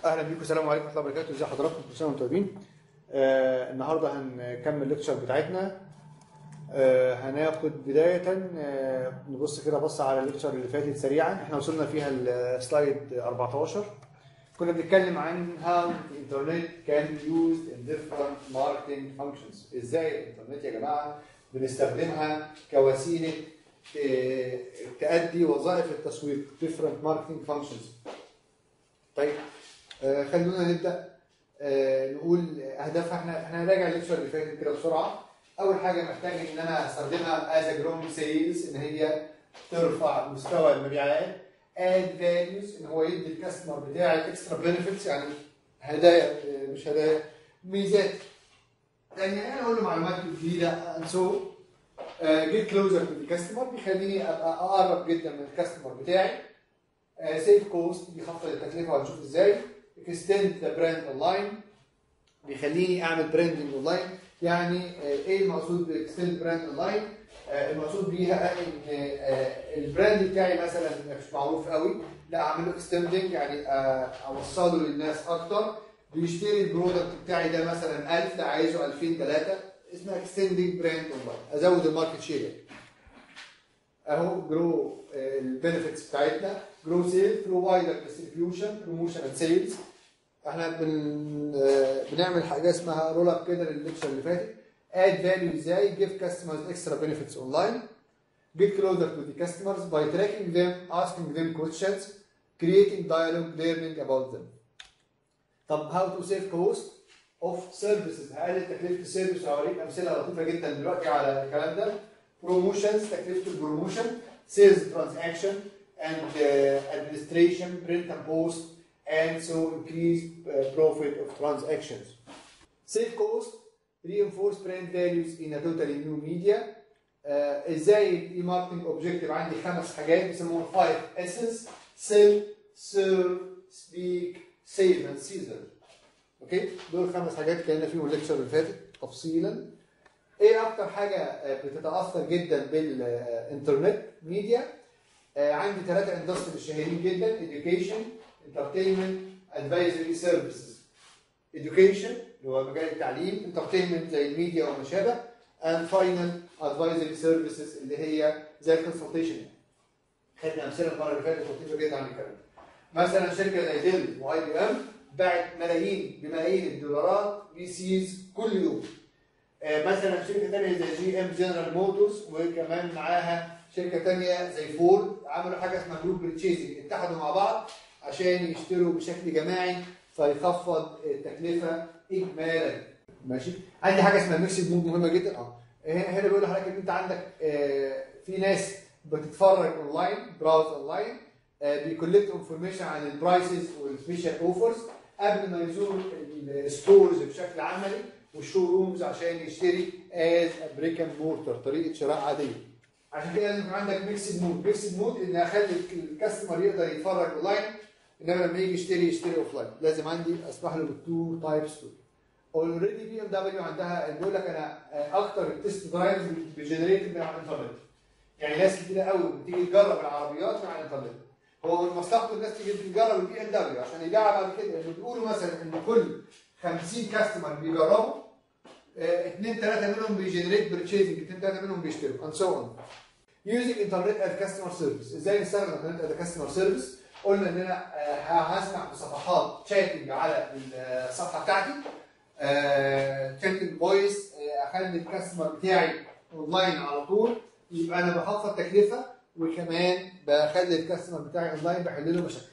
اهلا بيكم السلام عليكم ورحمه الله وبركاته ازي حضراتكم كل سنه وانتم طيبين آه النهارده هنكمل الليكتشر بتاعتنا آه هناخد بدايه آه نبص كده بص على الليكتشر اللي فاتت سريعا احنا وصلنا فيها السلايد 14 كنا بنتكلم عن how the internet can be used in different marketing functions ازاي الانترنت يا جماعه بنستخدمها كوسيله آه، تأدي وظائف التسويق different marketing functions طيب آه، خلونا نبدا آه، نقول اهدافها احنا احنا هنراجع الليكشر اللي فاتت كده بسرعه اول حاجه محتاج ان انا استخدمها از جروينج سيلز ان هي ترفع مستوى المبيعات اد فاليوز ان هو يدي الكاستمر بتاعي اكسترا بنفيتس يعني هدايا آه، مش هدايا ميزات يعني انا اقول له معلومات جديده and so جيت كلوزر تو الكاستمر بيخليني ابقى اقرب جدا من الكاستمر بتاعي سيف كوست بيخفض التكلفه وهنشوف ازاي اكستند ذا براند اونلاين بيخليني اعمل براندنج اونلاين يعني آه، ايه المقصود باكستند براند اونلاين المقصود بيها ان آه، البراند بتاعي مثلا مش معروف قوي لا اعمل له اكستندنج يعني آه، اوصله للناس اكتر بيشتري البرودكت بتاعي ده مثلا 1000 لا عايزه 2000 3 اسمها اكستندنج براند اونلاين ازود الماركت شير اهو جرو البنفيتس بتاعتنا جرو سيل ثرو وايدر ديستريبيوشن بروموشن اند سيلز احنا بن آه، بنعمل حاجه اسمها رول اب كده للليكشر اللي فاتت اد فاليو ازاي جيف كاستمرز اكسترا بنفيتس اونلاين get closer to the customers by tracking them asking them questions creating dialogue learning about them طب how to save cost of services هقلل تكلفه السيرفيس وهوريك امثله لطيفه جدا دلوقتي على الكلام ده promotions تكلفه البروموشن sales transaction and uh, administration print and post and so increase uh, profit of transactions save cost reinforce brand values in a totally new media uh, ازاي الاي ماركتنج اوبجيكتيف عندي خمس حاجات بيسموهم 5 اسس سيل سيرف سبيك سيف اند سيزر اوكي دول خمس حاجات اتكلمنا فيهم الليكشر اللي فاتت تفصيلا ايه اكتر حاجه آه، بتتاثر جدا بالانترنت ميديا آه، عندي ثلاثه اندستري الشهيرين جدا education entertainment advisory services education اللي هو مجال التعليم entertainment زي الميديا وما شابه and final advisory services اللي هي زي الكونسلتيشن خدنا امثله المره اللي فاتت لطيفه جدا عن الكلام ده. مثلا شركه زي ديل واي بي ام باعت ملايين بملايين الدولارات بي سيز كل يوم آه، مثلا شركه ثانيه زي جي ام جنرال موتورز وكمان معاها شركه ثانيه زي فورد عملوا حاجه اسمها جروب بريتشيزنج اتحدوا مع بعض عشان يشتروا بشكل جماعي فيخفض التكلفه اجمالا ماشي عندي حاجه اسمها ميكس مود مهمه جدا اه هنا هنا بيقول لحضرتك ان انت عندك آه، في ناس بتتفرج اونلاين براوز اونلاين بيكولكت انفورميشن عن البرايسز والسبيشال اوفرز قبل ما يزوروا الستورز بشكل عملي والشو رومز عشان يشتري از بريك اند مورتر طريقه شراء عاديه عشان كده لازم يكون عندك ميكس مود ميكس مود ان اخلي الكاستمر يقدر يتفرج اونلاين انما لما يجي يشتري يشتري اوف لاين لازم عندي اسمح له بالتو تايبس دول اوريدي بي ام دبليو عندها بيقول لك انا آه، اكتر التست درايفز بجنريتد من على الانترنت يعني ناس كتير قوي بتيجي تجرب العربيات من على الانترنت هو من مصلحته الناس تيجي تجرب البي ام دبليو عشان يبيعها بعد كده لانه بيقولوا مثلا ان كل 50 كاستمر بيجربوا اثنين ثلاثه منهم بيجنريت برتشيزنج اثنين ثلاثه منهم بيشتروا اند سو اون يوزنج انترنت از كاستمر سيرفيس ازاي نستخدم الانترنت از كاستمر سيرفيس قلنا ان انا آه، هسمح بصفحات شاتنج على الصفحه بتاعتي شاتنج فويس اخلي الكاستمر بتاعي اونلاين على طول يبقى انا بخفض تكلفه وكمان بخلي الكاستمر بتاعي اونلاين بحل له مشاكل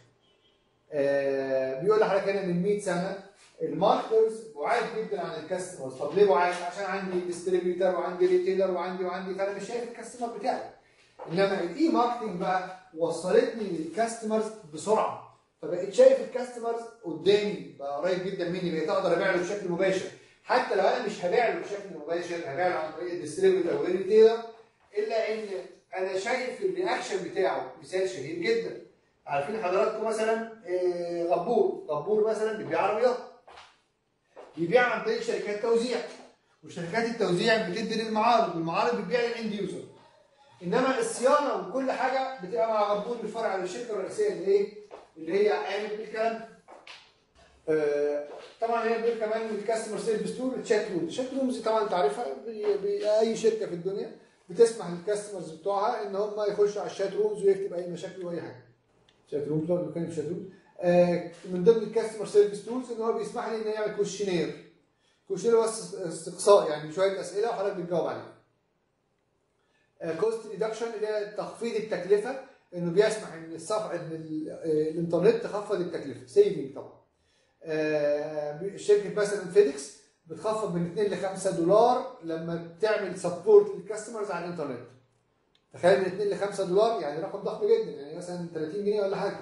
آه، بيقول لحضرتك هنا من 100 سنه الماركترز بعاد جدا عن الكاستمرز طب ليه بعاد؟ عشان عندي ديستريبيوتر وعندي ريتيلر وعندي وعندي فانا مش شايف الكاستمر بتاعي انما الاي ماركتنج بقى وصلتني للكاستمرز بسرعه فبقيت شايف الكاستمرز قدامي بقى قريب جدا مني بقيت اقدر ابيع له بشكل مباشر حتى لو انا مش هبيع له بشكل مباشر هبيع له عن طريق الديستريبيوتر والريتيلر الا ان انا شايف الرياكشن بتاعه مثال شهير جدا عارفين حضراتكم مثلا آه، غبور غبور مثلا بيبيع عربيات بيبيع عن طريق شركات توزيع وشركات التوزيع بتدي للمعارض والمعارض بتبيع للاند يوزر انما الصيانه وكل حاجه بتبقى مع غبور بالفرع على الشركه الرئيسيه اللي ايه؟ اللي هي قامت بالكلام ده. آه، طبعا هي دول كمان الكاستمر سيرفيس تول الشات روم الشات رومز طبعا انت عارفها بي- بي- اي شركه في الدنيا بتسمح للكاستمرز بتوعها ان هم يخشوا على الشات رومز ويكتب اي مشاكل واي حاجه شات رومز برضه بنتكلم في شات رومز آه، من ضمن الكاستمر سيرفيس تولز ان هو بيسمح لي ان يعمل كوشنير كوشنير هو است- استقصاء يعني شويه اسئله وحضرتك بتجاوب عليها كوست ريدكشن اللي هي تخفيض التكلفه انه بيسمح ان الصفحه ان ال- آه، الانترنت تخفض التكلفه سيفنج طبعا آه، شركه مثلا فيديكس بتخفض من 2 ل 5 دولار لما تعمل سبورت للكاستمرز على الانترنت تخيل من 2 ل 5 دولار يعني رقم ضخم جدا يعني مثلا 30 جنيه ولا حاجه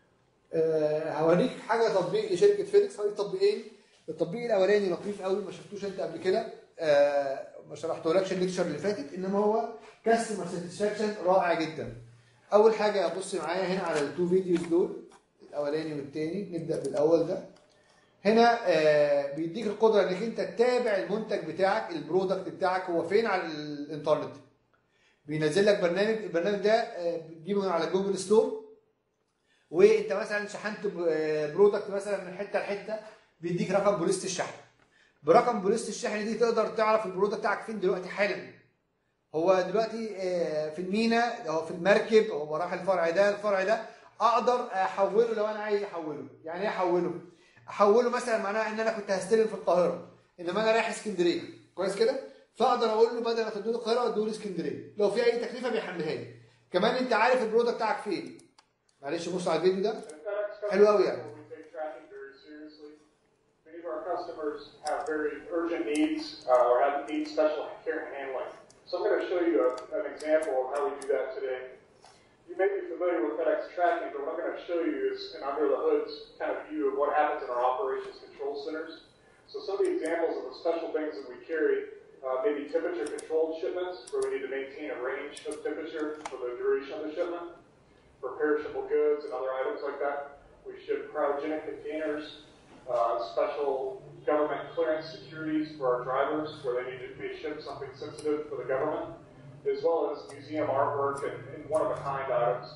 آه، هوريك حاجه تطبيق لشركه فيديكس هوريك تطبيقين التطبيق الاولاني لطيف قوي ما شفتوش انت قبل كده آه، ما شرحتهولكش الليكشر اللي فاتت انما هو كاستمر ساتسفاكشن رائع جدا اول حاجه بص معايا هنا على التو فيديوز دول الاولاني والتاني نبدا بالاول ده هنا آه، بيديك القدره انك انت تتابع المنتج بتاعك البرودكت بتاعك هو فين على الانترنت بينزل لك برنامج البرنامج ده آه، بتجيبه من على جوجل ستور وانت مثلا شحنت ب- آه، برودكت مثلا من حته لحته بيديك رقم بوليست الشحن برقم بوليست الشحن دي تقدر تعرف البرودكت بتاعك فين دلوقتي حالا هو دلوقتي آه، في المينا هو في المركب هو راح الفرع ده الفرع ده اقدر احوله لو انا عايز احوله يعني ايه احوله احوله مثلا معناها ان انا كنت هستلم في القاهره انما انا رايح اسكندريه كويس كده فاقدر اقول له بدل ما تدوني القاهره ادوني اسكندريه لو في اي تكلفه بيحملها لي كمان انت عارف البرودكت بتاعك فين معلش بص على الفيديو ده Hello, Hello, yeah. We take tracking very seriously. Many of our customers have very urgent needs uh, or have need special care and handling. So I'm going to show you a, an example of how we do that today. You may be familiar with FedEx tracking, but what I'm going to show you is an under the hoods kind of view of what happens in our operations control centers. So some of the examples of the special things that we carry uh, may be temperature controlled shipments where we need to maintain a range of temperature for the duration of the shipment for perishable goods and other items like that. We ship cryogenic containers, uh, special government clearance securities for our drivers where they need to be shipped something sensitive for the government, as well as museum artwork and, and one-of-a-kind items.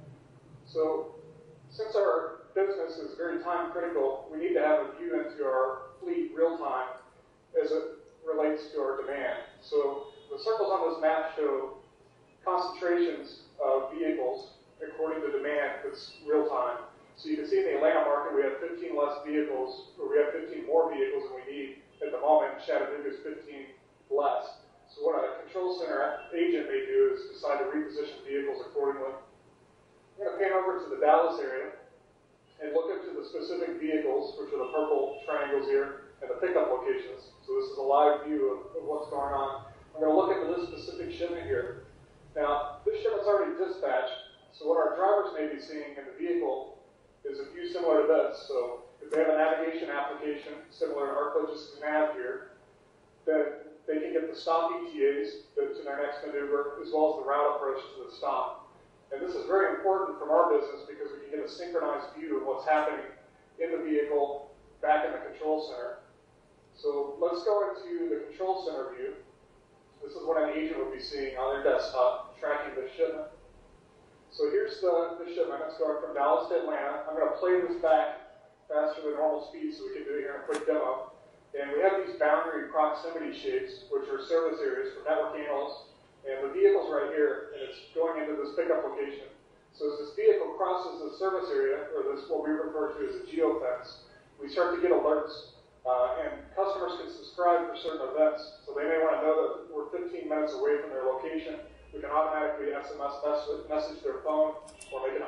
So since our business is very time critical, we need to have a view into our fleet real time as it relates to our demand. So the circles on this map show concentrations of vehicles according to demand that's real time. So you can see in the Atlanta market we have 15 less vehicles, or we have 15 more vehicles than we need at the moment. Chattanooga is 15 less. So what a control center agent may do is decide to reposition vehicles accordingly. I'm going to pan over to the Dallas area and look into the specific vehicles, which are the purple triangles here, and the pickup locations. So this is a live view of, of what's going on. I'm going to look into this specific shipment here. Now, this shipment's already dispatched, so what our drivers may be seeing in the vehicle is a view similar to this. So if they have a navigation application similar to ArcLogis Nav here, then they can get the stop ETAs to to their next maneuver, as well as the route approach to the stop. And this is very important from our business because we can get a synchronized view of what's happening in the vehicle back in the control center. So let's go into the control center view. This is what an agent would be seeing on their desktop, tracking the shipment. So here's the, the shipment. It's going from Dallas to Atlanta. I'm going to play this back faster than normal speed so we can do it here in a quick demo. And we have these boundary proximity shapes, which are service areas for network analysts. And the vehicle's right here, and it's going into this pickup location. So as this vehicle crosses the service area, or this what we refer to as a geofence, we start to get alerts. Uh, and customers can subscribe for certain events. So they may want to know that we're 15 minutes away from their location. We can automatically SMS message, message their phone or make an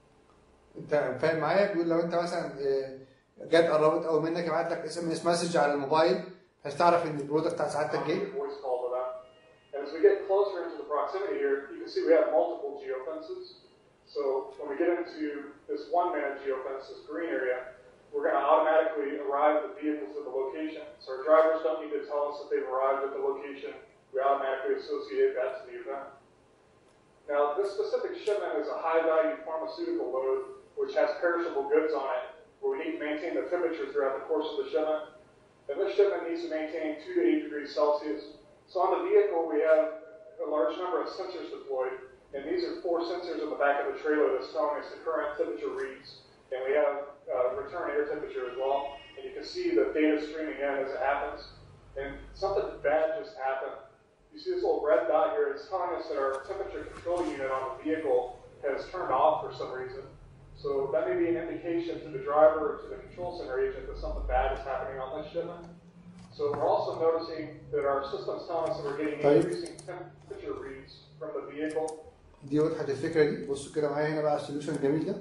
انت فاهم معايا بيقول لو انت مثلا آه، جت قربت قوي منك يبعت لك اس ام اس مسج على الموبايل عشان تعرف ان البرودكت بتاع سعادتك جه voice call to them. And as we get closer into the proximity here, you can see we have multiple geofences. So when we get into this one man geofence, this green area, we're going to automatically arrive the vehicles at the location. So our drivers don't need to tell us that they've arrived at the location. We automatically associate that to the event. Now, this specific shipment is a high-value pharmaceutical load, which has perishable goods on it, where we need to maintain the temperature throughout the course of the shipment. And this shipment needs to maintain 2 to 8 degrees Celsius. So on the vehicle, we have a large number of sensors deployed, and these are four sensors in the back of the trailer that's telling us the current temperature reads. And we have uh, return air temperature as well. And you can see the data streaming in as it happens. And something bad just happened. You see this little red dot here, it's telling us that our temperature control unit on the vehicle has turned off for some reason. So that may be an indication to the driver or to the control center agent that something bad is happening on this shipment. So we're also noticing that our system's telling us that we're getting طيب. increasing temperature reads from the vehicle. دي وضحت الفكره دي بصوا كده معايا هنا بقى على السوليوشن الجميل ده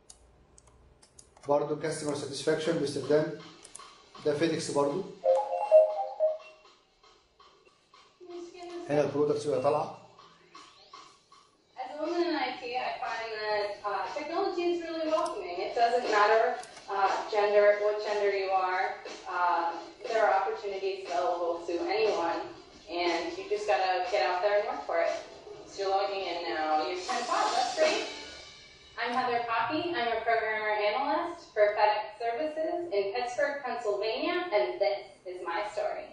برضه كاستمر ساتسفاكشن باستخدام ده فيديكس برضه هنا البرودكتس بقى طالعه As a woman in IT, I find that uh, technology is really welcoming. It doesn't matter uh, gender, what gender you are. Uh, there are opportunities available to anyone, and you just gotta get out there and work for it. So you're logging in now. You're 10 five. That's great. I'm Heather Poppy. I'm a programmer analyst for FedEx Services in Pittsburgh, Pennsylvania, and this is my story.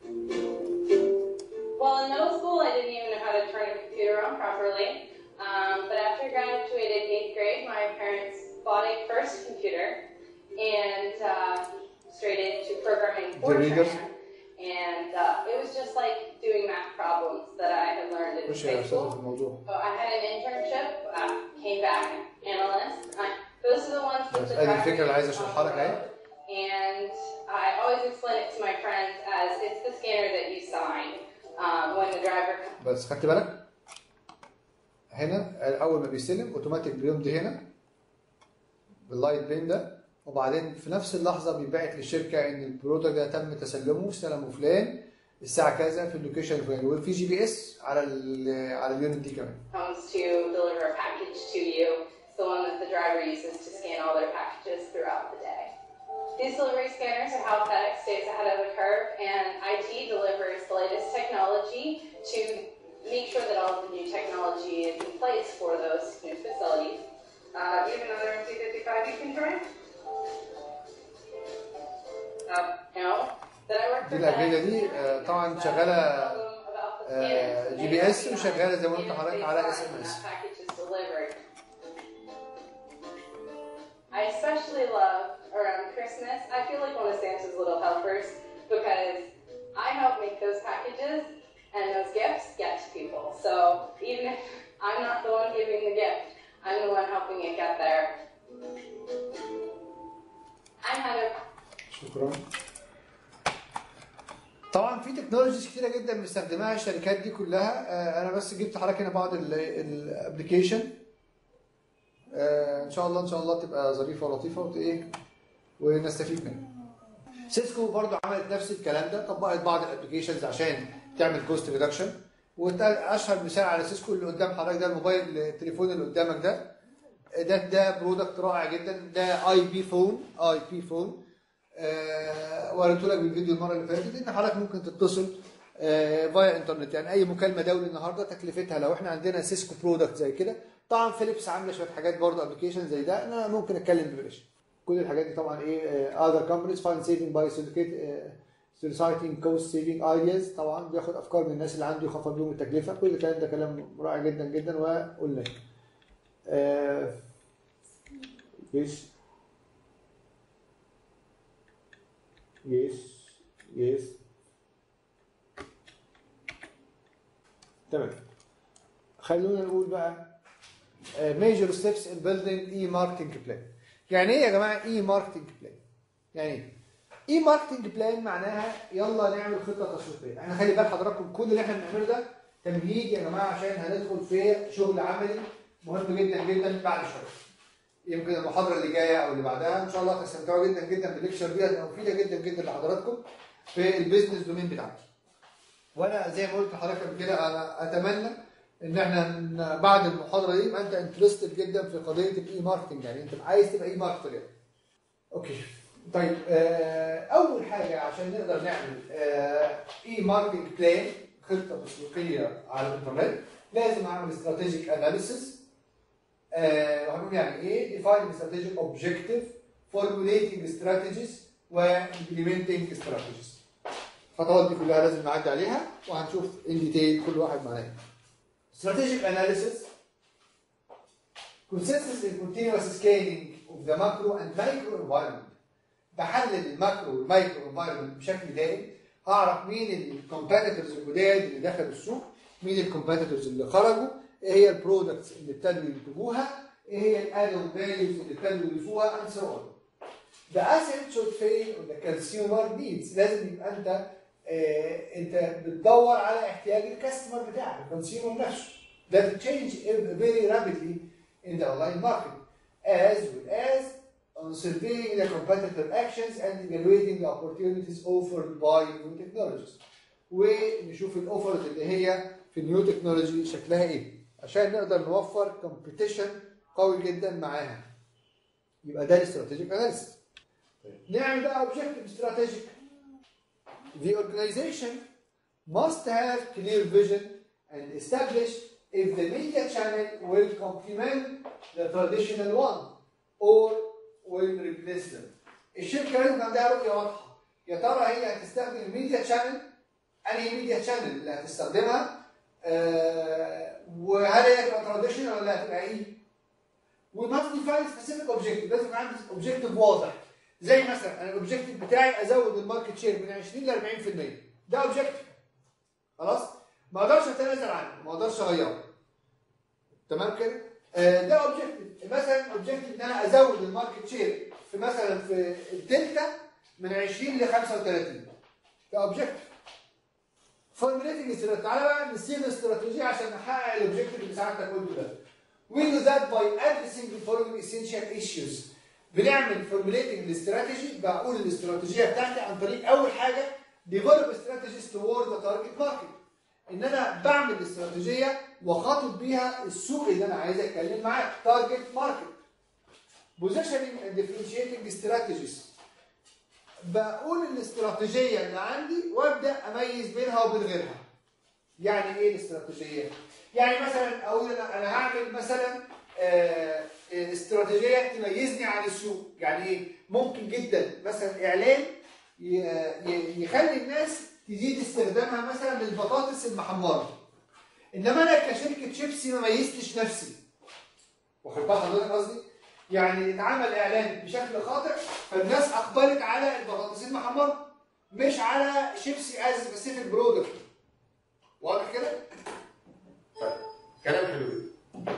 Well, in middle school, I didn't even know how to turn a computer on properly. Um, but after I graduated eighth grade, my parents bought a first computer and uh, straight into programming Doritos? Fortran. And uh, it was just like doing math problems that I had learned in خش يا high استاذ في school. الموضوع So I had an internship, uh, came back, analyst. I, those are the ones with بس the ادي الفكره اللي عايز graphics on اشرحها the لك اهي road. And I always explain it to my friends as it's the scanner that you sign um, when the driver comes. بس خدت بالك هنا اول ما بيستلم اوتوماتيك بيمضي هنا باللايت بين ده وبعدين في نفس اللحظه بيبعت للشركه ان البرودكت ده تم تسلمه استلمه فلان الساعه كذا في اللوكيشن الفلاني وفي جي بي اس على ال على اليونت دي كمان comes to deliver a package to you. It's the one that the driver uses to scan all their packages throughout the day. These delivery scanners are how FedEx stays ahead of the curve, and IT delivers the latest technology to make sure that all of the new technology is in place for those new facilities. Uh, do you have another MC55 you can join? Uh, no. Then I work دي for الأجهزة FedEx. دي آه، طبعا شغالة About the آه، scanners. جي بي اس وشغالة زي ما قلت لحضرتك على اس ام اس That package is delivered. I especially love around Christmas. I feel like one of Santa's little helpers because I help make those packages and those gifts get to people. So even if I'm not the one giving the gift, I'm the one helping it get there. I'm Heather شكرا طبعا في تكنولوجيز كتيره جدا بيستخدمها الشركات دي كلها آه، انا بس جبت حضرتك هنا بعض الابلكيشن ان شاء الله ان شاء الله تبقى ظريفه ولطيفه وت ايه ونستفيد منها سيسكو برضو عملت نفس الكلام ده طبقت بعض الابلكيشنز عشان تعمل كوست ريدكشن واشهر مثال على سيسكو اللي قدام حضرتك ده الموبايل التليفون اللي قدامك ده ده ده برودكت رائع جدا ده اي بي فون اي بي فون آه وريته لك بالفيديو المره اللي فاتت ان حضرتك ممكن تتصل آه فايا انترنت يعني اي مكالمه دولي النهارده تكلفتها لو احنا عندنا سيسكو برودكت زي كده طبعا فيليبس عامله شويه حاجات برضه ابلكيشن زي ده انا ممكن اتكلم ببلاش كل الحاجات دي طبعا ايه اذر كومبانيز فاين سيفنج باي سوليسايتنج كوست سيفنج ايدياز طبعا بياخد افكار من الناس اللي عنده يخفض لهم التكلفه كل الكلام ده كلام رائع جدا جدا وقلناه آه Yes. Yes. Yes. تمام. خلونا نقول بقى ميجر ستيبس ان بيلدينج اي ماركتنج بلان. يعني ايه يا جماعه اي ماركتنج بلان؟ يعني ايه؟ اي ماركتنج بلان معناها يلا نعمل خطه تسويقيه، احنا خلي بال حضراتكم كل اللي احنا بنعمله ده تمهيد يا جماعه عشان هندخل في شغل عملي مهم جدا جدا بعد شويه. يمكن المحاضره اللي جايه او اللي بعدها ان شاء الله تستمتعوا جدا جدا بالليكشر دي هتبقى مفيده جدا جدا لحضراتكم في البيزنس دومين بتاعتي. وانا زي ما قلت لحضرتك قبل كده انا اتمنى ان احنا ن- بعد المحاضره دي يبقى انت انترستد جدا في قضيه الاي ماركتنج يعني انت عايز تبقى اي ماركتر يعني. اوكي طيب آه اول حاجه عشان نقدر نعمل آه اي ماركتنج بلان خطه تسويقيه على الانترنت لازم اعمل استراتيجيك اناليسيس آه، وهنقول يعني ايه define strategic objective formulating strategies و implementing strategies الخطوات دي كلها لازم نعدي عليها وهنشوف ان ديتيل كل واحد معناه ايه strategic analysis consists in continuous scanning of the macro and micro environment بحلل الماكرو والمايكرو انفايرمنت بشكل دائم هعرف مين الكومبيتيتورز الجداد اللي دخلوا السوق مين الكومبيتيتورز اللي خرجوا ايه هي البرودكتس اللي ابتدوا ينتجوها ايه هي الادد فاليوز اللي ابتدوا يضيفوها and so on The asset should fail on the consumer needs لازم يبقى انت آه انت بتدور على احتياج الكاستمر بتاعك الكونسيومر نفسه that change very rapidly in the online market as well as on surveying the competitor actions and evaluating the opportunities offered by new technologies ونشوف الاوفرز اللي هي في النيو تكنولوجي شكلها ايه عشان نقدر نوفر كومبيتيشن قوي جدا معاها يبقى ده الاستراتيجيك اناليسيس نعمل بقى اوبجيكتيف استراتيجيك The organization must have clear vision and establish if the media channel will complement the traditional one or will replace them. الشركة لازم عندها رؤية واضحة. يا ترى هي هتستخدم الميديا شانل انهي ميديا شانل اللي هتستخدمها آه وهل هي هتبقى تراديشنال ولا هتبقى ايه؟ We must define specific objective لازم يبقى عندي objective واضح زي مثلا انا الاوبجيكتيف بتاعي ازود الماركت شير من 20 ل 40% ده اوبجيكتيف خلاص؟ ما اقدرش اتنازل عنه ما اقدرش اغيره تمام كده؟ آه ده اوبجيكتيف مثلا اوبجيكتيف ان انا ازود الماركت شير في مثلا في الدلتا من 20 ل 35 ده اوبجيكتيف فورميليتنج استراتيجي تعالى بقى نسيب الاستراتيجيه عشان نحقق الاوبجيكتيف اللي ساعتك قلته ده We do that by addressing the following essential issues بنعمل فورميليتنج الاستراتيجي بقول الاستراتيجيه بتاعتي عن طريق اول حاجه ديفلوب استراتيجيز تورد ذا تارجت ماركت ان انا بعمل استراتيجيه وخاطب بيها السوق اللي انا عايز اتكلم معاه تارجت ماركت بوزيشننج اند ديفرنشيتنج استراتيجيز بقول الاستراتيجيه اللي عندي وابدا اميز بينها وبين غيرها يعني ايه الاستراتيجيه يعني مثلا اقول انا انا هعمل مثلا آه استراتيجيه تميزني عن السوق يعني ايه ممكن جدا مثلا اعلان يخلي الناس تزيد استخدامها مثلا للبطاطس المحمره انما انا كشركه شيبسي ما ميزتش نفسي واخد بال حضرتك قصدي يعني اتعمل اعلان بشكل خاطئ فالناس اقبلت على البطاطس المحمره مش على شيبسي از سبيسيفيك برودكت واضح كده طيب كلام حلو جدا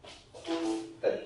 طيب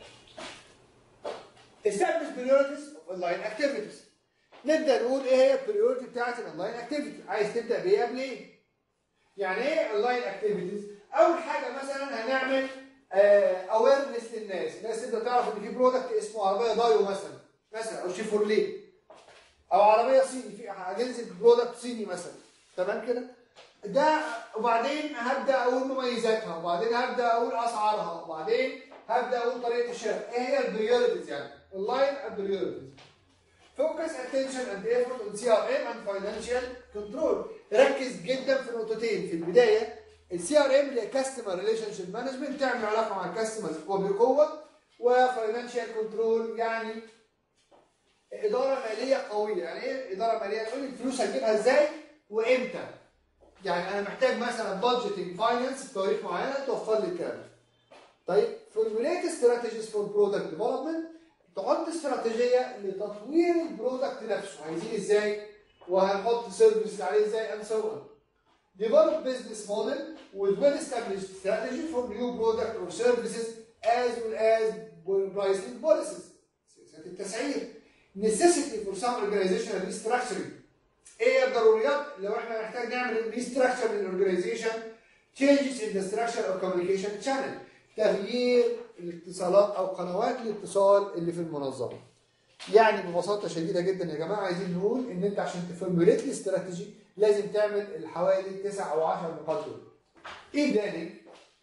establish priorities of online activities نبدا نقول ايه هي البريورتي بتاعت الاونلاين اكتيفيتي عايز تبدا بيها قبل ايه يعني ايه اونلاين اكتيفيتيز اول حاجه مثلا هنعمل اويرنس للناس الناس تبدا تعرف ان في برودكت اسمه عربيه دايو مثلا مثلا او شيفورليه او عربيه صيني في هننزل برودكت صيني مثلا تمام كده ده وبعدين هبدا اقول مميزاتها وبعدين هبدا اقول اسعارها وبعدين هبدا اقول طريقه الشراء ايه هي البريورتيز يعني اللاين البريورتيز فوكس اتنشن اند ايفورت اون سي ار ام اند فاينانشال كنترول ركز جدا في نقطتين في البدايه السي ار ام اللي هي كاستمر ريليشن شيب مانجمنت تعمل علاقه مع الكاستمرز وبقوه وفاينانشال كنترول يعني اداره ماليه قويه يعني ايه اداره ماليه تقول الفلوس هتجيبها ازاي وامتى يعني انا محتاج مثلا بادجيتنج فاينانس بتواريخ معينه توفر لي الكلام ده طيب فورموليت استراتيجيز فور برودكت ديفلوبمنت تحط استراتيجيه لتطوير البرودكت نفسه عايزين ازاي وهنحط سيرفيس عليه ازاي and so on develop business model with well established strategy for new product or services as well as pricing policies سياسات التسعير necessity for some organizational restructuring ايه الضروريات لو احنا محتاج نعمل restructure للاورجنايزيشن changes in the structure of communication channel تغيير الاتصالات او قنوات الاتصال اللي في المنظمه. يعني ببساطه شديده جدا يا جماعه عايزين نقول ان انت عشان تفورموليت الاستراتيجي لازم تعمل الحوالي 9 او 10 نقاط دول. ايه بلاننج؟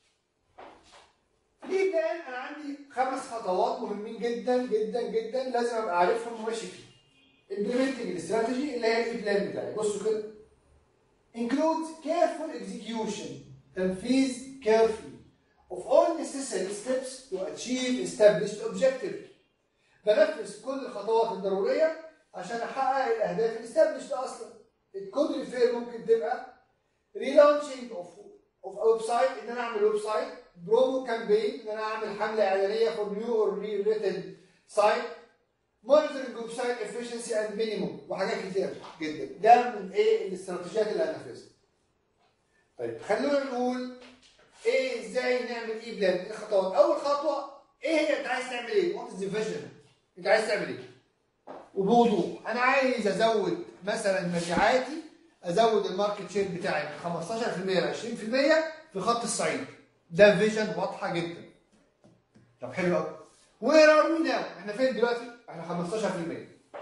ايه بلان انا عندي خمس خطوات مهمين جدا جدا جدا لازم ابقى عارفهم وماشي فيهم. implementing الاستراتيجي اللي هي الاي بلان بتاعي بصوا كده. include careful execution تنفيذ carefully of all necessary steps to achieve established objective. بنفذ كل الخطوات الضرورية عشان أحقق الأهداف الاستابلشد أصلا. الكود ريفير ممكن تبقى relaunching of of a ويب سايت إن أنا أعمل ويب سايت، برومو كامبين إن أنا أعمل حملة إعلانية for new or rewritten سايت مونيتورنج ويب سايت افشنسي اند مينيموم وحاجات كتير جدا ده من ايه الاستراتيجيات اللي هننفذها طيب خلونا نقول ايه ازاي نعمل ايه بلان ايه الخطوات اول خطوه ايه هي انت عايز تعمل ايه وات از فيجن انت عايز تعمل ايه وبوضوح انا عايز ازود مثلا مبيعاتي ازود الماركت شير بتاعي من 15% ل 20% في خط الصعيد ده فيجن واضحه جدا طب حلو قوي وير ار وي ناو احنا فين دلوقتي احنا 15%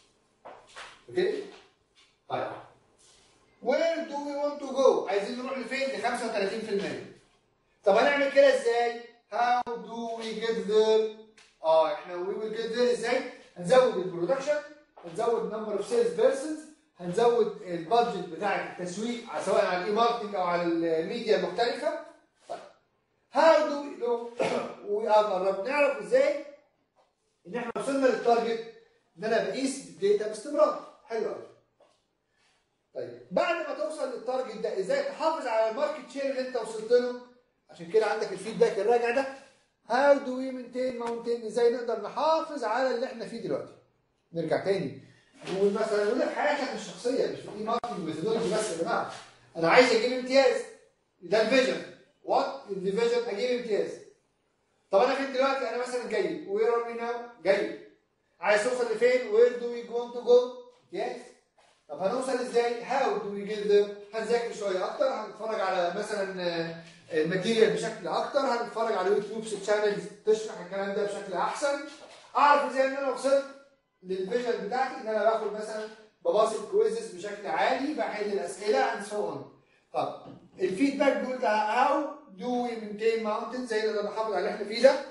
اوكي طيب وير دو وي ونت تو جو عايزين نروح لفين ل 35% طب هنعمل كده ازاي هاو دو وي جيت ذير اه احنا وي ويل جيت ذير ازاي هنزود البرودكشن هنزود نمبر اوف سيلز بيرسونز هنزود البادجت بتاع التسويق سواء على الاي ماركتنج او على الميديا المختلفه طيب هاو دو لو وقرب نعرف ازاي ان احنا وصلنا للتارجت ان انا بقيس الداتا باستمرار حلو قوي طيب بعد ما توصل للتارجت ده ازاي تحافظ على الماركت شير اللي انت وصلت له عشان كده عندك الفيدباك الراجع ده هاو دو وي مينتين ماونتين ازاي نقدر نحافظ على اللي احنا فيه دلوقتي نرجع تاني نقول مثلا نقول لك حياتك الشخصيه مش في الاي ماركتنج ميثودولوجي بس يا جماعه انا عايز اجيب امتياز ده الفيجن وات الفيجن اجيب امتياز طب انا فين دلوقتي انا مثلا جيد وير ار وي ناو جيد عايز توصل لفين وير دو وي جوينت تو جو امتياز طب هنوصل ازاي هاو دو وي جيت ذير هنذاكر شويه اكتر هنتفرج على مثلا الماتيريال بشكل اكتر هنتفرج على يوتيوب شانلز تشرح الكلام ده بشكل احسن اعرف ازاي ان انا وصلت للفيجن بتاعتي ان انا باخد مثلا بباسط كويزز بشكل عالي بحل الاسئله اند سو اون طب الفيدباك بيقول ده هاو دو وي مينتين ماونتن ازاي نقدر نحافظ على اللي احنا فيه ده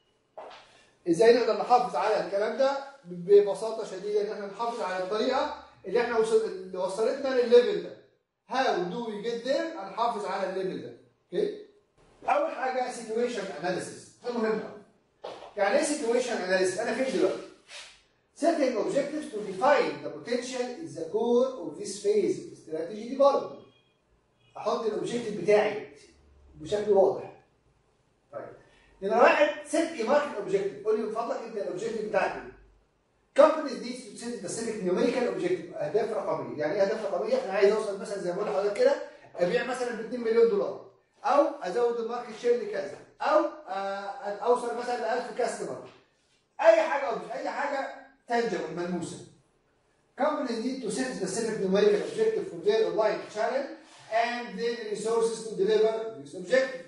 ازاي نقدر نحافظ على الكلام ده ببساطه شديده ان احنا نحافظ على الطريقه اللي احنا وصل اللي وصلتنا للليفل ده هاو دو وي جيت ذير هنحافظ على الليفل ده اوكي اول حاجه سيتويشن اناليسيس ده مهم قوي يعني ايه سيتويشن اناليسيس انا فين دلوقتي setting objectives to define the potential is the core of this phase of strategy development احط الاوبجيكتيف بتاعي بشكل واضح طيب نمرة واحد set a market objective قول لي من فضلك انت الاوبجيكتيف بتاعك ايه companies need to set specific numerical objective اهداف رقميه يعني ايه اهداف رقميه انا عايز اوصل مثلا زي ما بقول لحضرتك كده ابيع مثلا ب 2 مليون دولار او ازود الماركت شير لكذا او اوصل مثلا ل 1000 كاستمر اي حاجه أوبجيكت. اي حاجه tangible ملموسه companies need to set specific numerical objective for their online channel and their resources to deliver this objective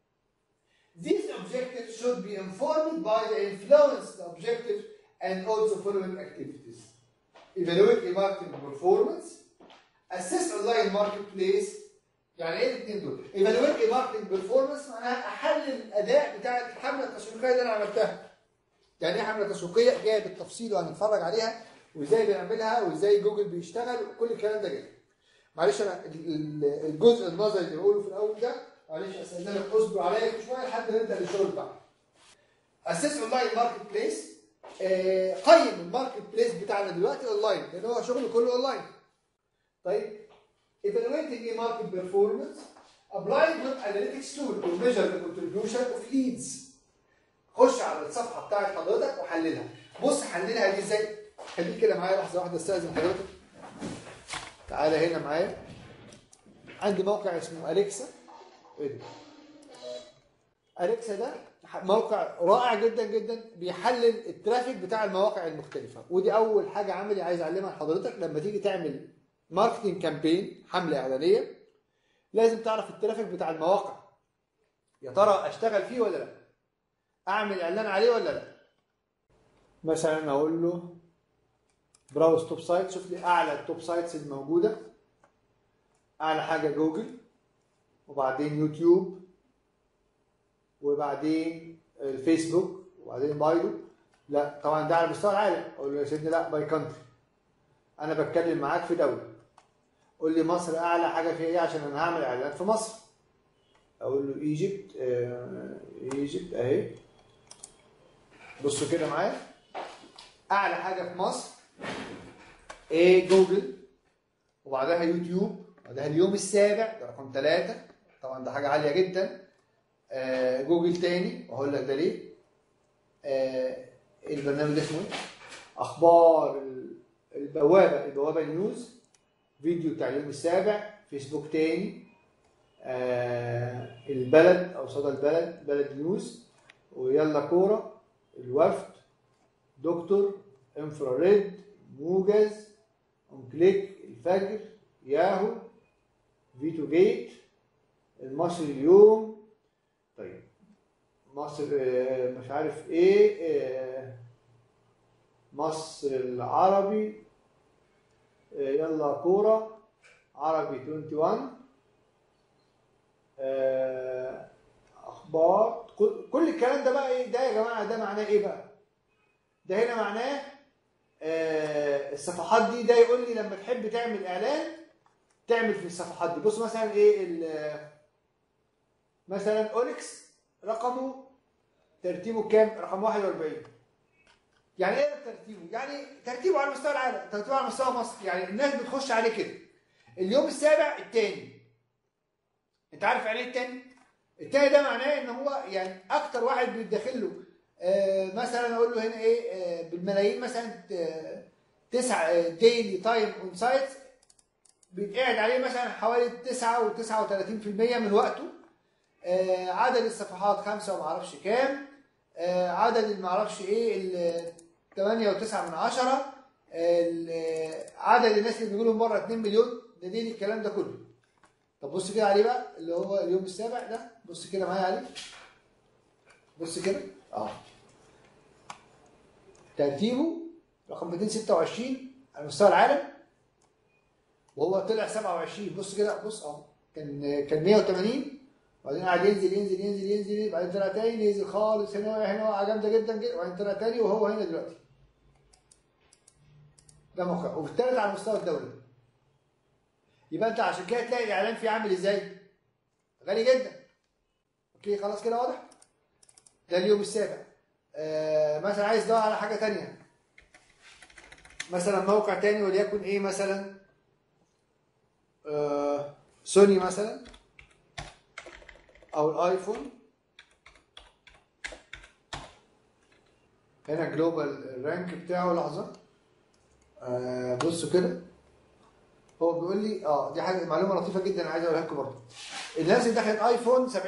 These objectives should be informed by the influence the objective and also following activities. Evaluate the marketing performance. Assess online marketplace. يعني ايه الاثنين دول؟ Evaluate the marketing performance معناها احلل الاداء بتاع الحمله التسويقيه اللي انا عملتها. يعني ايه حمله تسويقيه؟ جايه بالتفصيل وهنتفرج عليها وازاي بنعملها وازاي جوجل بيشتغل وكل الكلام ده جاي. معلش انا الجزء النظري اللي بقوله في الاول ده معلش استاذنك اصبر عليا شويه لحد ما نبدا الشغل بتاعنا. اسس اونلاين ماركت بليس قيم الماركت بليس بتاعنا دلوقتي اونلاين لان هو شغله كله اونلاين. طيب evaluating a market performance applying web analytics tool to measure the contribution of leads. خش على الصفحه بتاعت حضرتك وحللها. بص حللها دي ازاي؟ خليك كده معايا لحظه واحده استاذن حضرتك. تعالى هنا معايا. عندي موقع اسمه اليكسا ايه ده؟ اليكسا ده موقع رائع جدا جدا بيحلل الترافيك بتاع المواقع المختلفه ودي اول حاجه عملي عايز اعلمها لحضرتك لما تيجي تعمل ماركتنج كامبين حمله اعلانيه لازم تعرف الترافيك بتاع المواقع يا ترى اشتغل فيه ولا لا اعمل اعلان عليه ولا لا مثلا اقول له براوز توب سايت شوف لي اعلى التوب سايتس الموجوده اعلى حاجه جوجل وبعدين يوتيوب وبعدين الفيسبوك وبعدين بايدو لا طبعا ده على مستوى العالم اقول له يا سيدي لا باي كونتري انا بتكلم معاك في دوله قول لي مصر اعلى حاجه فيها ايه عشان انا هعمل اعلان في مصر اقول له ايجيبت ايجيبت اهي بصوا كده معايا اعلى حاجه في مصر ايه جوجل وبعدها يوتيوب وبعدها اليوم السابع ده رقم ثلاثة طبعا ده حاجة عالية جدا آه جوجل تاني وهقول لك ده ليه آه البرنامج ده اسمه ايه اخبار ال- البوابه البوابه نيوز فيديو بتاع اليوم السابع فيسبوك تاني آه البلد او صدى البلد بلد نيوز ويلا كوره الوفد دكتور انفراريد موجز اون كليك الفجر ياهو فيتو جيت المصري اليوم طيب مصر آه، مش عارف ايه آه، مصر العربي آه، يلا كورة عربي 21 آه، اخبار كل كل الكلام ده بقى ايه ده يا جماعه ده معناه ايه بقى ده هنا معناه آه، الصفحات دي ده يقول لي لما تحب تعمل اعلان تعمل في الصفحات دي بص مثلا ايه ال- مثلا اونكس رقمه ترتيبه كام رقم 41 يعني ايه ترتيبه يعني ترتيبه على مستوى العالم ترتيبه على مستوى مصر يعني الناس بتخش عليه كده اليوم السابع الثاني انت عارف يعني ايه الثاني الثاني ده معناه ان هو يعني اكتر واحد بيدخل له آه مثلا اقول له هنا ايه آه بالملايين مثلا آه تسع ديلي تايم اون سايت بيتقعد عليه مثلا حوالي 9 و39% من وقته آه عدد الصفحات خمسة وما اعرفش كام آه عدد اللي ما اعرفش ايه ال 8 و9 من عشرة ال- عدد الناس اللي بيقولوا مره 2 مليون ده دي الكلام ده كله طب بص كده عليه بقى اللي هو اليوم السابع ده بص كده معايا عليه بص كده اه ترتيبه رقم 226 على مستوى العالم وهو طلع 27 بص كده بص اهو كان كان 180 وبعدين قعد ينزل ينزل ينزل ينزل بعدين طلع تاني ينزل خالص هنا هنا وقعه جامده جدا جدا وبعدين طلع تاني وهو هنا دلوقتي ده موقع وبالتالت على مستوى الدوله يبقى انت عشان كده تلاقي الاعلان فيه عامل ازاي؟ غالي جدا اوكي خلاص كده واضح؟ ده اليوم السابع آه مثلا عايز تدور على حاجه تانية مثلا موقع تاني وليكن ايه مثلا آه سوني مثلا او الايفون هنا جلوبال الرانك بتاعه لحظه آه بصوا كده هو بيقول لي اه دي حاجه معلومه لطيفه جدا عايز اقولها لكم برضه الناس اللي دخلت ايفون 70%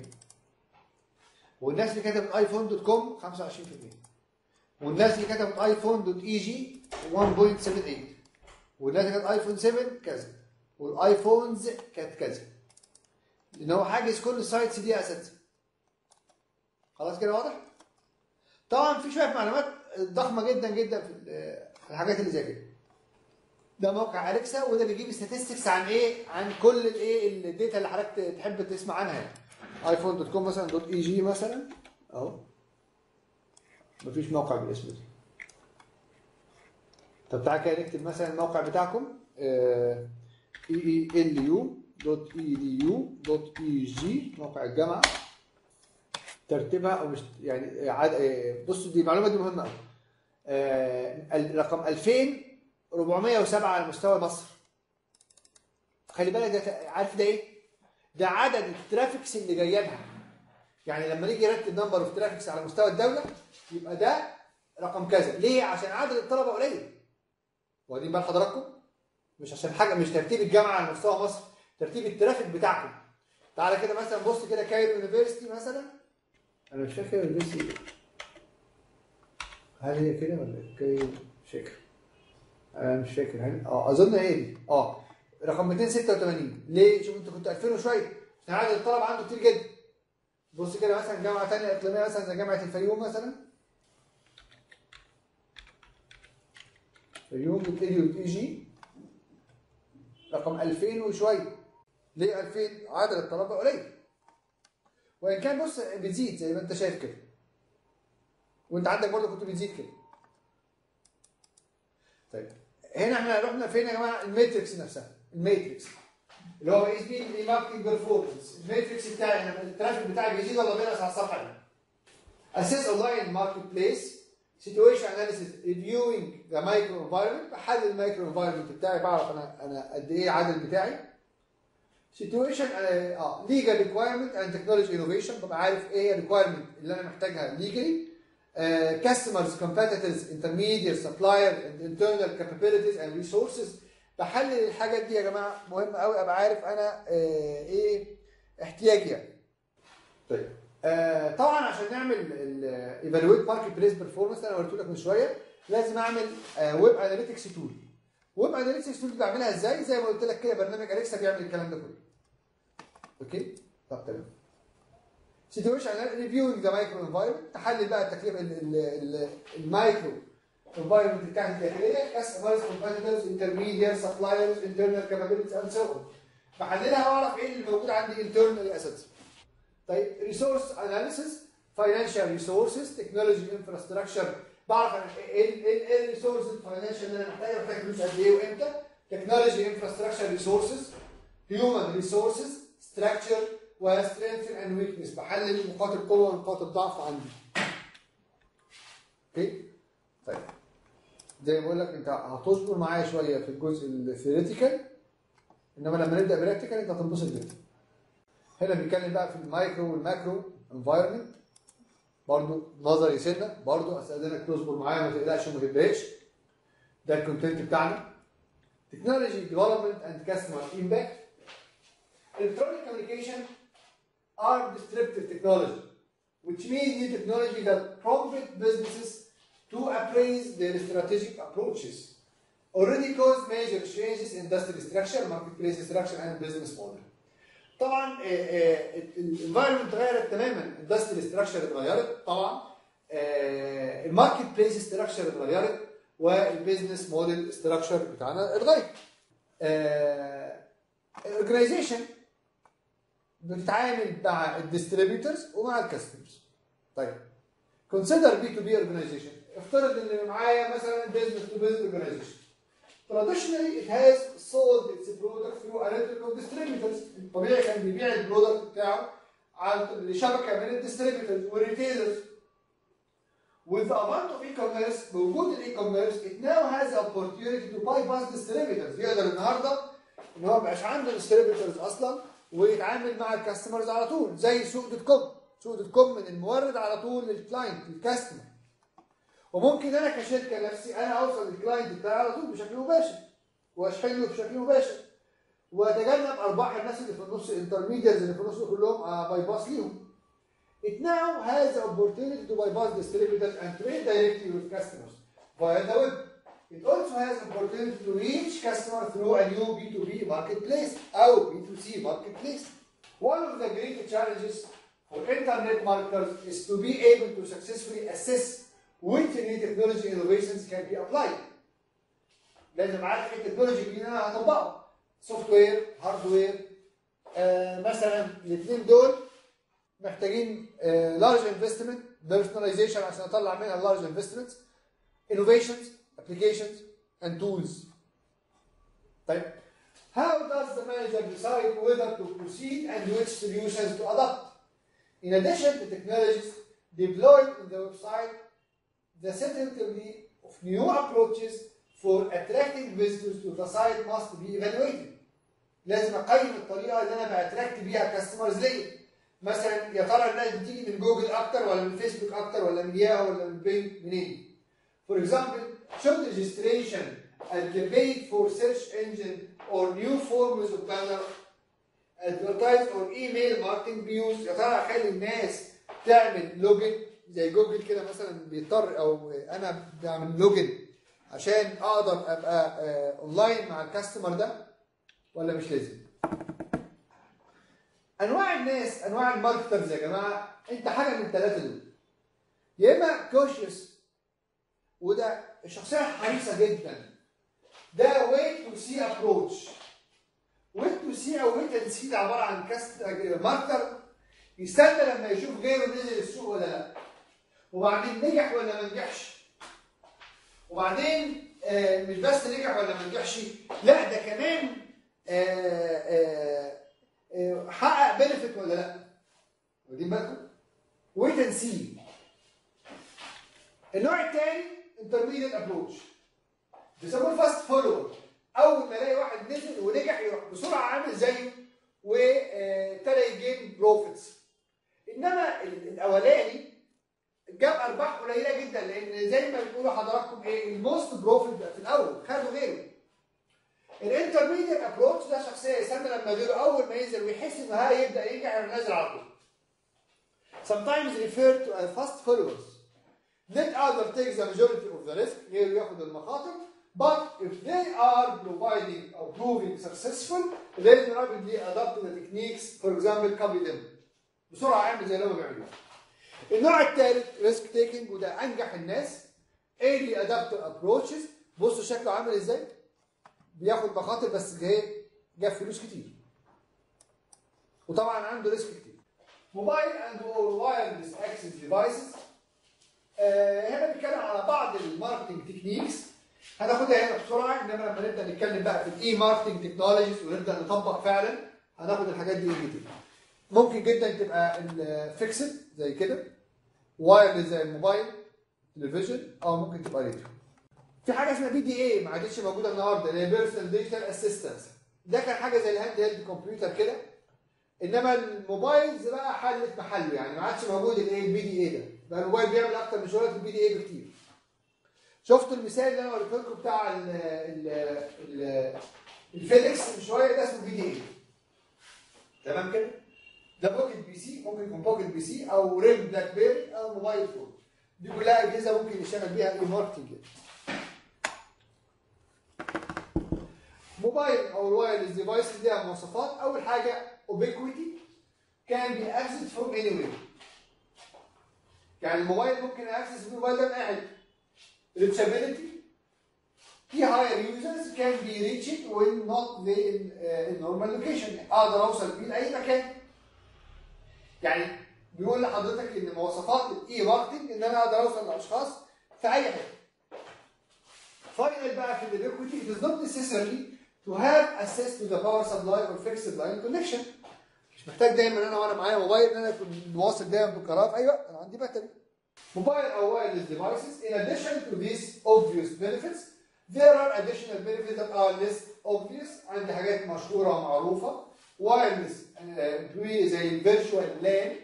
والناس اللي كتبت ايفون دوت كوم 25% والناس اللي كتبت ايفون دوت اي جي 1.78 والناس اللي كانت ايفون 7 كذا والايفونز كانت كذا لان هو حاجز كل السايتس دي اساسا خلاص كده واضح طبعا في شويه معلومات ضخمه جدا جدا في ال- في الحاجات اللي زي كده ده موقع اليكسا وده بيجيب statistics عن ايه عن كل الايه الداتا اللي حضرتك تحب تسمع عنها يعني ايفون دوت كوم مثلا دوت اي جي مثلا اهو مفيش موقع بالاسم ده طب تعالى كده نكتب مثلا الموقع بتاعكم اي اي ال يو دوت اي دي يو دوت اي جي موقع الجامعه ترتيبها او مش يعني عاد آه، بصوا دي المعلومه دي مهمه قوي رقم 2407 على مستوى مصر خلي بالك ده عارف ده ايه؟ ده عدد الترافيكس اللي جايه لها يعني لما نيجي نرتب نمبر اوف ترافيكس على مستوى الدوله يبقى ده رقم كذا ليه؟ عشان عدد الطلبه قليل واخدين بال حضراتكم؟ مش عشان حاجه مش ترتيب الجامعه على مستوى مصر ترتيب الترافيك بتاعكم تعالى كده مثلا بص كده كايرو يونيفرستي مثلا انا مش فاكر يونيفرستي إيه. هل هي كده ولا إيه؟ كايرو مش فاكر انا مش فاكر هل اه اظن هي دي اه رقم 286 ليه شوف انتوا كنتوا 2000 وشويه عشان عدد الطلبه عنده كتير جدا بص كده مثلا جامعه ثانيه اقليميه مثلا زي جامعه الفيوم مثلا اليوم بتدي اي جي رقم 2000 وشويه ليه 2000 عدد الطلبه قليل وان كان بص بتزيد زي ما انت شايف كده وانت عندك برضه كنت بتزيد كده طيب هنا احنا رحنا فين يا جماعه الماتريكس نفسها الماتريكس اللي هو اس بي ماركتنج بيرفورمانس الماتريكس بتاعي انا الترافيك بتاعي بيزيد ولا بينقص على الصفحه دي اساس اونلاين ماركت بليس سيتويشن اناليسيس ريفيوينج ذا مايكرو انفايرمنت بحلل المايكرو انفايرمنت بتاعي بعرف انا انا قد ايه عدد بتاعي سيتويشن اه ليجال ريكوايرمنت اند تكنولوجي انوفيشن ببقى عارف ايه الريكوايرمنت اللي انا محتاجها ليجالي customers competitors intermediate supplier and internal capabilities and resources بحلل الحاجات دي يا جماعه مهم قوي ابقى عارف انا آه، ايه احتياجي يعني. طيب آه طبعا عشان نعمل ايفالويت ماركت بليس بيرفورمانس انا قلت لك من شويه لازم اعمل ويب اناليتكس تول ويب اناليتكس تول دي بعملها ازاي زي ما قلت لك كده برنامج اليكسا بيعمل الكلام ده كله اوكي طب تمام سيتويشن ريفيوينج ذا مايكرو انفايرمنت تحلل بقى التكلفه ال- ال- ال- المايكرو environment بتاعت الداخليه customers competitors intermediate suppliers internal capabilities and so on بحللها واعرف ايه اللي موجود عندي internal assets طيب resource analysis financial resources technology infrastructure بعرف أنا ايه ال- ايه ايه الريسورس الفاينانشال اللي انا محتاجها محتاج فلوس قد ايه وامتى technology infrastructure resources human resources structure و strength and weakness بحلل نقاط القوه ونقاط الضعف عندي اوكي طيب زي ما بقول لك انت هتصبر معايا شويه في الجزء الثيوريتيكال انما لما نبدا براكتيكال انت هتنبسط جدا هنا بنتكلم بقى في المايكرو والماكرو انفايرمنت برضو نظري سنه برضو استاذنك تصبر معايا ما تقلقش وما تتضايقش ده الكونتنت بتاعنا تكنولوجي ديفلوبمنت اند كاستمر امباكت electronic communication are disruptive technology which means new technology that prompt businesses to appraise their strategic approaches already cause major changes in industry structure, marketplace structure and business model. طبعا الانفايرمنت اتغيرت تماما الاندستري ستراكشر اتغيرت طبعا الماركت بليس ستراكشر اتغيرت والبيزنس موديل ستراكشر بتاعنا اتغير الاورجنايزيشن بتتعامل مع الديستريبيوتورز ومع الكاستمرز طيب consider بي تو بي اورجنايزيشن افترض ان معايا مثلا business to business organization traditionally it has sold its product through a network of distributors طبيعي كان بيبيع البرودكت بتاعه على لشبكه من الديستريبيوتورز والريتيلرز With the amount of e-commerce بوجود الاي كوميرس it now has the opportunity to bypass distributors يقدر النهارده ان هو ما يبقاش عنده distributors اصلا ويتعامل مع الكاستمرز على طول زي سوق دوت كوم سوق دوت كوم من المورد على طول للكلاينت للكاستمر وممكن انا كشركه نفسي انا اوصل للكلاينت بتاعي على طول بشكل مباشر واشحن له بشكل مباشر واتجنب ارباح الناس اللي في النص الانترميديتس اللي في النص كلهم باي باس ليهم. It now has the opportunity to bypass distributors and trade directly with customers via the web. It also has the opportunity to reach customers through a new B2B marketplace أو B2C marketplace. One of the great challenges for internet marketers is to be able to successfully assess which new technology innovations can be applied. لازم عارف ايه التكنولوجي اللي انا هطبقه سوفت وير هاردوير مثلا الاثنين دول محتاجين لارج انفستمنت بيرسوناليزيشن عشان اطلع منها لارج انفستمنتس انوفيشنز ابلكيشنز اند تولز طيب How does the manager decide whether to proceed and which solutions to adopt? In addition to technologies deployed in the website, the certainty of new approaches for attracting visitors to the site must be evaluated. لازم اقيم الطريقه اللي انا باتراكت بيها كاستمرز ليا. مثلا يا ترى الناس بتيجي من جوجل اكتر ولا من فيسبوك اكتر ولا من ياهو ولا من بينج منين؟ For example, should registration and debate for search engine or new forms of banner advertise or email marketing be used يا ترى اخلي الناس تعمل لوجن زي جوجل كده مثلا بيضطر او انا بعمل لوجن عشان اقدر ابقى اونلاين مع الكاستمر ده ولا مش لازم؟ انواع الناس انواع الماركترز يا جماعه انت حاجه من الثلاثه دول يا اما كوشيوس وده الشخصيه حريصه جدا ده ويت تو سي ابروتش ويت تو سي او ويت اند سي ده عباره عن كاست ماركتر يستنى لما يشوف غيره نزل السوق ولا لا وبعدين نجح ولا ما نجحش وبعدين آه مش بس نجح ولا ما نجحش لا ده كمان آه آه آه حقق بنفيت ولا لا واخدين بالكم ويت اند سي النوع الثاني انترميديت ابروتش بيسموه فاست فولور اول ما الاقي واحد نزل ونجح يروح بسرعه عامل زيه وابتدى يجيب بروفيتس انما الاولاني جاب ارباح قليله بيقولوا حضراتكم ايه الموست بروفيت في الاول خدوا غيره الانترميديت ابروتش ده شخصيه يسمى لما غيره اول ما ينزل ويحس انه ها يبدا ينجح يروح نازل على طول sometimes referred to as fast followers let other take the majority of the risk غيره ياخد المخاطر but if they are providing or proving successful then rapidly adopt the techniques for example copy them بسرعه اعمل زي اللي هم بيعملوه النوع الثالث ريسك تيكنج وده انجح الناس early adapter approaches بصوا شكله عامل ازاي بياخد مخاطر بس جاي جاب فلوس كتير وطبعا عنده ريسك كتير موبايل اند اور وايرلس اكسس ديفايسز هنا بنتكلم على بعض الماركتنج تكنيكس هناخدها هنا بسرعه انما لما نبدا نتكلم بقى في الاي ماركتنج تكنولوجيز ونبدا نطبق فعلا هناخد الحاجات دي ان ممكن جدا تبقى الفيكسد زي كده وايرلس زي الموبايل تلفزيون او ممكن تبقى راديو في حاجه اسمها بي دي اي ما عادتش موجوده النهارده اللي هي بيرسونال ديجيتال اسيستنس ده كان حاجه زي الهاند هيلد كمبيوتر كده انما الموبايلز بقى حلت محله يعني ما عادش موجود الايه البي دي اي ده بقى الموبايل بيعمل اكتر من شغلات البي دي اي بكتير شفتوا المثال اللي انا وريته لكم بتاع ال ال ال الفيدكس من شويه ده اسمه بي دي اي تمام كده ده بوكيت بي سي ممكن يكون بوكيت بي سي او ريل بلاك بيري او موبايل فون دي كلها اجهزه ممكن يشتغل بيها اي ماركتنج موبايل او الوايرلس ديفايسز ليها مواصفات اول حاجه اوبيكويتي كان بي اكسس فروم اني وير يعني الموبايل ممكن اكسس الموبايل ده من اي حته reachability في higher users can be reached when not in uh, in normal location اقدر اوصل بيه لاي مكان يعني بيقول لحضرتك ان مواصفات الاي ماركتنج ان انا اقدر اوصل لاشخاص في اي حته فاينل بقى في الايكويتي it is not necessary to have access to the power supply or fixed line connection مش محتاج دايما انا وانا معايا موبايل ان انا اكون واصل دايما بالكهرباء في اي وقت انا عندي باتري موبايل او wireless devices in addition to these obvious benefits there are additional benefits that are less obvious عندي حاجات مشهوره ومعروفه wireless uh, زي الفيرتشوال لان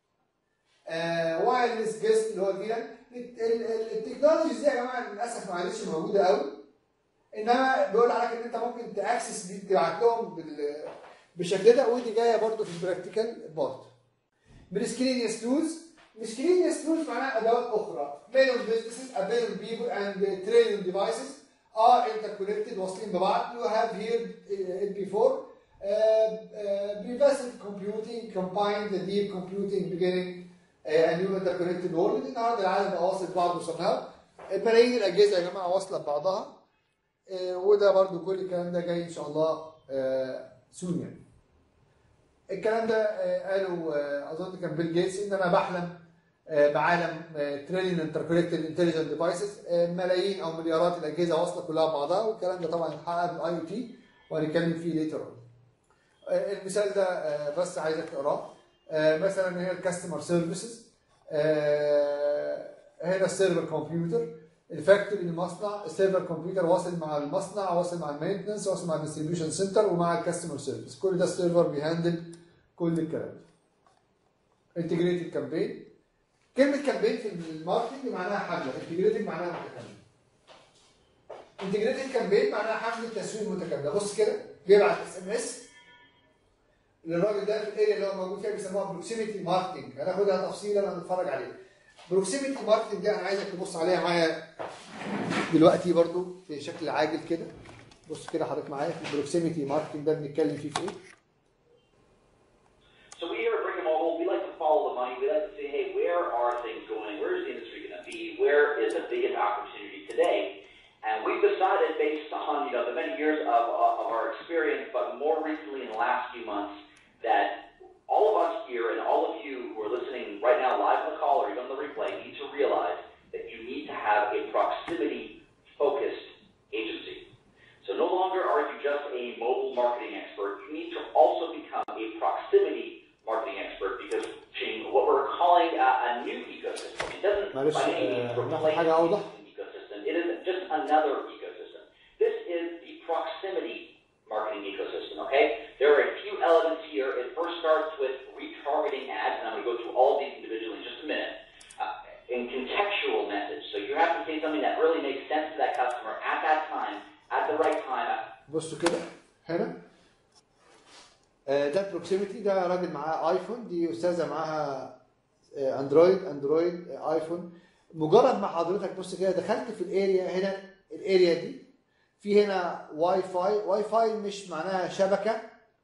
وايرلس جيست اللي هو الفيلان التكنولوجيز دي يا جماعه للاسف ما عادتش موجوده قوي انما بيقول عليك ان انت ممكن تاكسس دي تبعت لهم بال- بالشكل ده ودي جايه برضو في البراكتيكال بارت بريسكرينيوس تولز مسكرينيوس تولز معناها ادوات اخرى million businesses a billion people and trillion devices are interconnected واصلين ببعض you have heard it before uh, uh, pervasive computing combined the deep computing beginning uh, a new interconnected world النهارده العالم بقى واصل ببعضه somehow ملايين الاجهزه يا جماعه واصله ببعضها آه، وده برضو كل الكلام ده جاي ان شاء الله سون يعني الكلام ده آه، قاله آه، اظن كان بيل جيتس ان انا بحلم آه، بعالم تريليون انتركونكتد انتليجنت ديفايسز ملايين او مليارات الاجهزه واصله كلها ببعضها والكلام ده طبعا اتحقق بالاي او تي وهنتكلم فيه ليتر اون المثال ده آه، بس عايزك تقراه آه، مثلا هي الكاستمر سيرفيسز هنا السيرفر كمبيوتر الفاكتوري المصنع السيرفر كمبيوتر واصل مع المصنع واصل مع المينتنس واصل مع الديستريبيوشن سنتر ومع الكاستمر سيرفيس كل ده السيرفر بيهندل كل الكلام ده انتجريتد كامبين كلمه كامبين في الماركتنج معناها حمله انتجريتد معناها متكامله انتجريتد كامبين معناها حمله تسويق متكامله بص كده بيبعت اس ام اس للراجل ده في الاريا اللي هو موجود فيها بيسموها بروكسيميتي ماركتنج هناخدها تفصيلا لما نتفرج عليها بروكسيميتي ماركتنج دي انا عايزك تبص عليها معايا دلوقتي برضو في شكل عاجل كده بص كده حضرتك معايا في البروكسيميتي ماركتنج ده بنتكلم فيه في ايه So we here at Brick and Mobile, we like to follow the money. We like to say, hey, where are things going? Where is the industry going to be? Where is the biggest opportunity today? And we've decided, based on you know the many years of, of our experience, but more recently in the last few months, that all of us here and all of you who are listening right now live on the call or even on the replay need to realize that you need to have a proximity-focused agency. So no longer are you just a mobile marketing expert. You need to also become a proximity marketing expert because Ching, what we're calling a, a new ecosystem. It doesn't معلش by any means آه، ناخد replace حاجه اوضح the ecosystem. It isn't just another ecosystem. This is the proximity marketing ecosystem, okay? There are a few elements here. It first starts with retargeting ads, and I'm going to go through all of these individually in just a minute. Uh, in contextual message. So you have to say something that really makes sense to that customer at that time, at the right time. بصوا كده هنا آه، ده بروكسيميتي ده راجل معاه ايفون دي استاذه معاها آه، اندرويد اندرويد آه، ايفون مجرد ما حضرتك بص كده دخلت في الاريا هنا الاريا دي في هنا واي فاي واي فاي مش معناها شبكه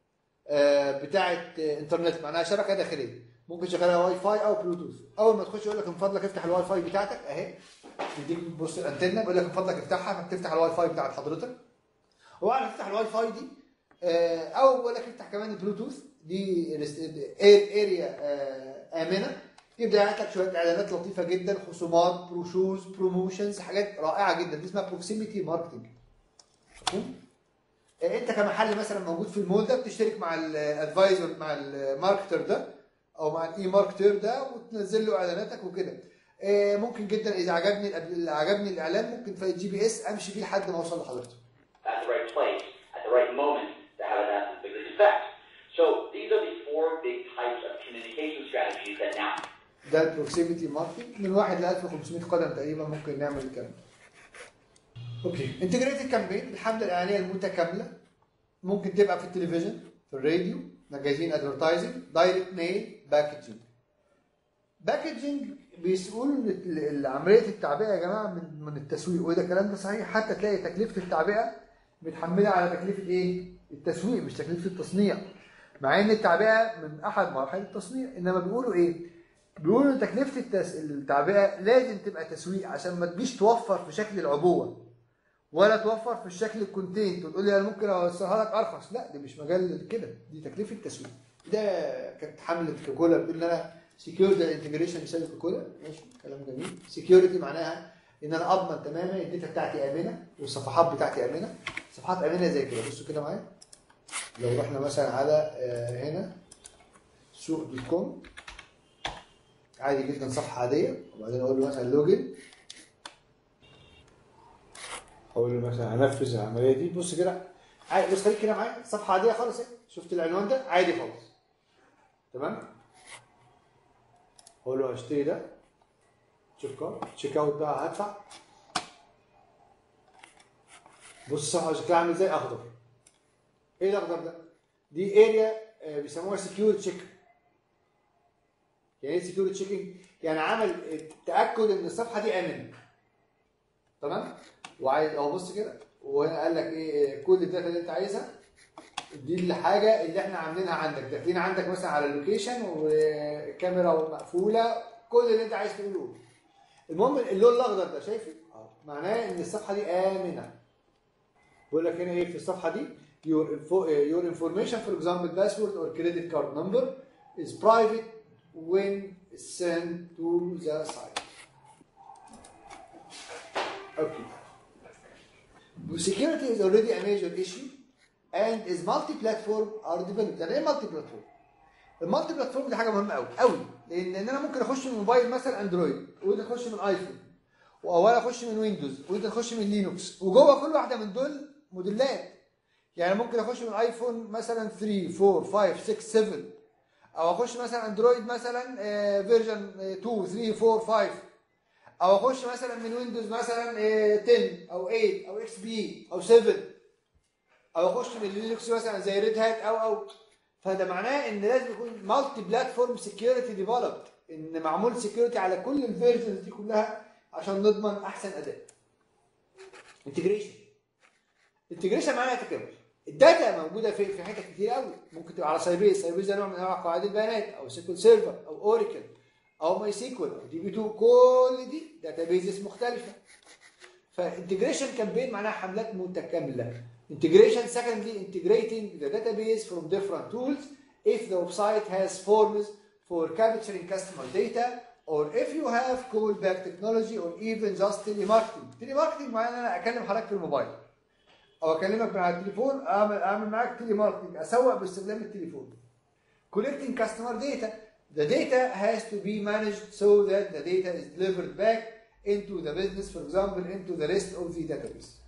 آه، بتاعه آه، انترنت معناها شبكه داخليه ممكن شغالها واي فاي او بلوتوث اول ما تخش يقول لك من فضلك افتح الواي فاي بتاعتك اهي يديك بص الانتنه بيقول لك من فضلك افتحها فبتفتح الواي فاي بتاعت حضرتك وبعد ما تفتح الواي فاي دي آه، او بقول لك افتح كمان البلوتوث دي اريا امنه يبدا يعمل لك شويه اعلانات لطيفه جدا خصومات بروشوز بروموشنز حاجات رائعه جدا دي اسمها بروكسيميتي ماركتنج مفهوم؟ آه، انت كمحل مثلا موجود في المول ده بتشترك مع الادفايزر مع الماركتر ده او مع الاي ماركتر ده وتنزل له اعلاناتك وكده آه، ممكن جدا اذا عجبني الأد- عجبني الاعلان ممكن في الجي بي اس امشي بيه لحد ما اوصل لحضرتك at the right place, at the right moment to have it have the biggest effect. So these are the four big types of communication strategies that now ده البروكسيميتي ماركتنج من 1 ل 1500 قدم تقريبا ممكن نعمل الكلام ده. اوكي انتجريتد كامبين الحمله الاعلانيه المتكامله ممكن تبقى في التلفزيون في الراديو مجازين ادفرتايزنج دايركت ميل باكجينج باكجينج بيقولوا ان ال- عمليه التعبئه يا جماعه من من التسويق وده الكلام ده صحيح حتى تلاقي تكلفه التعبئه متحمله على تكلفه ايه؟ التسويق مش تكلفه التصنيع مع ان التعبئه من احد مراحل التصنيع انما بيقولوا ايه؟ بيقولوا ان تكلفه التس... التعبئه لازم تبقى تسويق عشان ما تجيش توفر في شكل العبوه ولا توفر في الشكل الكونتينت وتقول لي انا ممكن اوصلها لك ارخص لا دي مش مجال كده دي تكلفه تسويق ده كانت حمله كوكولا بتقول ان انا سكيورتي انتجريشن يساوي كوكولا ماشي كلام جميل سكيورتي معناها ان انا اضمن تماما الداتا بتاعتي امنه والصفحات بتاعتي امنه صفحات امنه زي كده بصوا كده معايا لو رحنا مثلا على آه، هنا سوق دوت كوم عادي جدا صفحه عاديه وبعدين اقول له مثلا لوجن اقول له مثلا انفذ العمليه دي بص كده عادي بص خليك كده معايا صفحه عاديه خالص اهي شفت العنوان ده عادي خالص تمام اقول له اشتري ده تشيك اوت تشيك اوت بقى هدفع بص الصفحه شكلها عامل ازاي اخضر ايه الاخضر ده دي اريا بيسموها سكيور تشيك يعني ايه سكيور تشيكينج يعني عمل تاكد ان الصفحه دي امنه تمام وعايز اهو بص كده وهنا قال لك ايه كل الداتا اللي انت عايزها دي الحاجه اللي احنا عاملينها عندك داخلين عندك مثلا على اللوكيشن وكاميرا مقفوله كل اللي انت عايز تقوله المهم اللون الاخضر ده شايفه اه معناه ان الصفحه دي امنه بيقول لك هنا ايه في الصفحه دي your info, your information for example password or credit card number is private when sent to the site okay security is already a major issue and is multi-platform are developed يعني ايه multi platform المالتي بلاتفورم دي حاجه مهمه قوي قوي لان ان انا ممكن اخش من موبايل مثلا اندرويد وانت تخش من ايفون او انا اخش من ويندوز وانت تخش من لينوكس وجوه كل واحده من دول موديلات يعني ممكن اخش من ايفون مثلا 3 4 5 6 7 او اخش مثلا اندرويد مثلا فيرجن 2 3 4 5 او اخش مثلا من ويندوز مثلا آه، 10 او 8 او اكس بي او 7 او اخش من لينكس مثلا زي ريد هات او او فده معناه ان لازم يكون مالتي بلاتفورم سكيورتي ديفلوبد ان معمول سكيورتي على كل الفيرجنز دي كلها عشان نضمن احسن اداء انتجريشن انتجريشن معناها تكامل الداتا موجوده في في حتت كتير قوي ممكن تبقى على سايبيس سايبيس ده نوع من انواع قواعد البيانات او سيكول سيرفر او اوراكل او ماي سيكول او دي بي 2 كل دي داتا بيزز مختلفه فانتجريشن كامبين معناها حملات متكامله integration secondly integrating the database from different tools if the website has forms for capturing customer data or if you have callback technology or even just telemarketing telemarketing معناه ان انا اكلم حضرتك في الموبايل او اكلمك من على التليفون اعمل اعمل معاك تيلي ماركتنج اسوق باستخدام التليفون collecting customer data the data has to be managed so that the data is delivered back into the business for example into the rest of the database